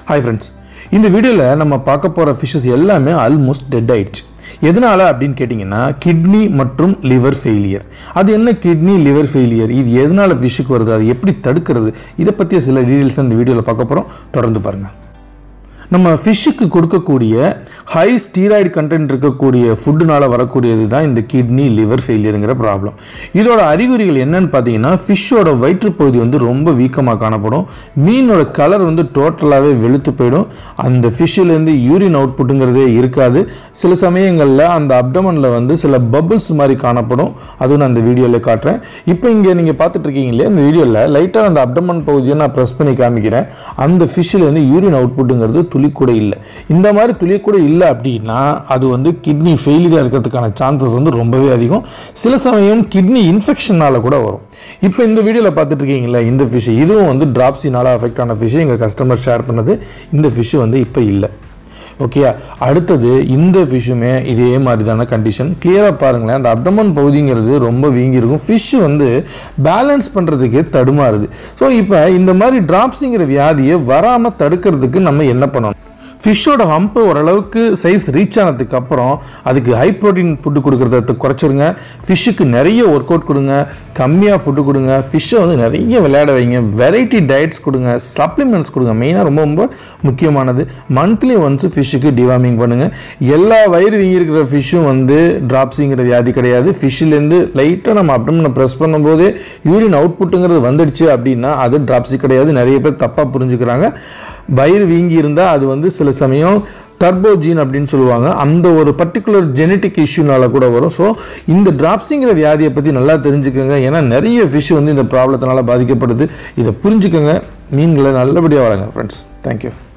hi friends இந்த வீடியோவில் நம்ம பார்க்க போகிற ஃபிஷ்ஷஸ் எல்லாமே ஆல்மோஸ்ட் டெட் ஆயிடுச்சு எதனால அப்படின்னு கேட்டிங்கன்னா கிட்னி மற்றும் லிவர் ஃபெயிலியர் அது என்ன கிட்னி லிவர் ஃபெயிலியர் இது எதனால ஃபிஷ்ஷுக்கு வருது அது எப்படி தடுக்கிறது இதை பற்றிய சில டீட்டெயில்ஸ் இந்த வீடியோவில் பார்க்க போகிறோம் தொடர்ந்து பாருங்கள் நம்ம ஃபிஷ்ஷுக்கு கொடுக்கக்கூடிய ஹை ஸ்டீராய்டு கண்டென்ட் இருக்கக்கூடிய ஃபுட்டுனால வரக்கூடியது தான் இந்த கிட்னி லிவர் ஃபெயிலியருங்கிற ப்ராப்ளம் இதோட அறிகுறிகள் என்னன்னு பார்த்தீங்கன்னா ஃபிஷ்ஷோட வயிற்றுப்பகுதி வந்து ரொம்ப வீக்கமாக காணப்படும் மீனோட கலர் வந்து டோட்டலாகவே வெளுத்து போயிடும் அந்த ஃபிஷ்ஷிலேருந்து யூரின் அவுட்புட்டுங்கிறதே இருக்காது சில சமயங்களில் அந்த அப்டமனில் வந்து சில பபிள்ஸ் மாதிரி காணப்படும் அதுவும் நான் இந்த வீடியோவில் காட்டுறேன் இப்போ இங்கே நீங்கள் பார்த்துட்டு இருக்கீங்க இல்லையா இந்த வீடியோவில் லைட்டாக அந்த அப்டமன் பகுதியை நான் ப்ரெஸ் பண்ணி காமிக்கிறேன் அந்த ஃபிஷ்ஷிலேருந்து யூரின் அவுட்புட்டுங்கிறது துளி கூட இல்லை இந்த மாதிரி துளி கூட இல்லை அப்படின்னா அது வந்து கிட்னி ஃபெயிலியராக இருக்கிறதுக்கான சான்சஸ் வந்து ரொம்பவே அதிகம் சில சமயம் கிட்னி இன்ஃபெக்ஷனால் கூட வரும் இப்போ இந்த வீடியோவில் பார்த்துட்டு இருக்கீங்களா இந்த ஃபிஷ் இதுவும் வந்து டிராப்ஸினால் அஃபெக்ட் ஆன ஃபிஷ் எங்கள் கஸ்டமர் ஷேர் பண்ணது இந்த ஃபிஷ் வந்து இப்போ இல்லை ஓகேயா அடுத்தது இந்த ஃபிஷ்ஷுமே இதே மாதிரி தான கண்டிஷன் கிளியராக பாருங்களேன் அந்த அப்டமன் பகுதிங்கிறது ரொம்ப வீங்கியிருக்கும் ஃபிஷ் வந்து பேலன்ஸ் பண்ணுறதுக்கே தடுமாறுது ஸோ இப்போ இந்த மாதிரி டிராப்ஸுங்கிற வியாதியை வராமல் தடுக்கிறதுக்கு நம்ம என்ன பண்ணணும் ஃபிஷ்ஷோட ஹம்பு ஓரளவுக்கு சைஸ் ரீச் ஆனதுக்கு அப்புறம் அதுக்கு ஹை ப்ரோட்டீன் ஃபுட்டு கொடுக்குறத குறைச்சிருங்க ஃபிஷ்ஷுக்கு நிறைய ஒர்க் அவுட் கொடுங்க கம்மியாக ஃபுட்டு கொடுங்க ஃபிஷ்ஷை வந்து நிறைய விளையாட வைங்க வெரைட்டி டயட்ஸ் கொடுங்க சப்ளிமெண்ட்ஸ் கொடுங்க மெயினாக ரொம்ப ரொம்ப முக்கியமானது மந்த்லி ஒன்ஸ் ஃபிஷ்ஷுக்கு டிவார்மிங் பண்ணுங்கள் எல்லா வயிறு வீங்கியிருக்கிற ஃபிஷ்ஷும் வந்து டிராப்ஸிங்கிற வியாதி கிடையாது ஃபிஷ்ஷிலேருந்து லைட்டாக நம்ம அப்டமனை ப்ரெஸ் பண்ணும்போது யூரின் அவுட்புட்டுங்கிறது வந்துடுச்சு அப்படின்னா அது டிராப்ஸி கிடையாது நிறைய பேர் தப்பாக புரிஞ்சுக்கிறாங்க வயிறு வீங்கி இருந்தால் அது வந்து சில சமயம் டர்போஜீன் அப்படின்னு சொல்லுவாங்க அந்த ஒரு பர்டிகுலர் ஜெனட்டிக் இஷ்யூனால கூட வரும் ஸோ இந்த டிராப்ஸிங்கிற வியாதியை பற்றி நல்லா தெரிஞ்சுக்கோங்க ஏன்னா நிறைய ஃபிஷ் வந்து இந்த ப்ராப்ளத்தினால பாதிக்கப்படுது இதை புரிஞ்சுக்கோங்க மீன்களை நல்லபடியாக வளங்க ஃப்ரெண்ட்ஸ் தேங்க்யூ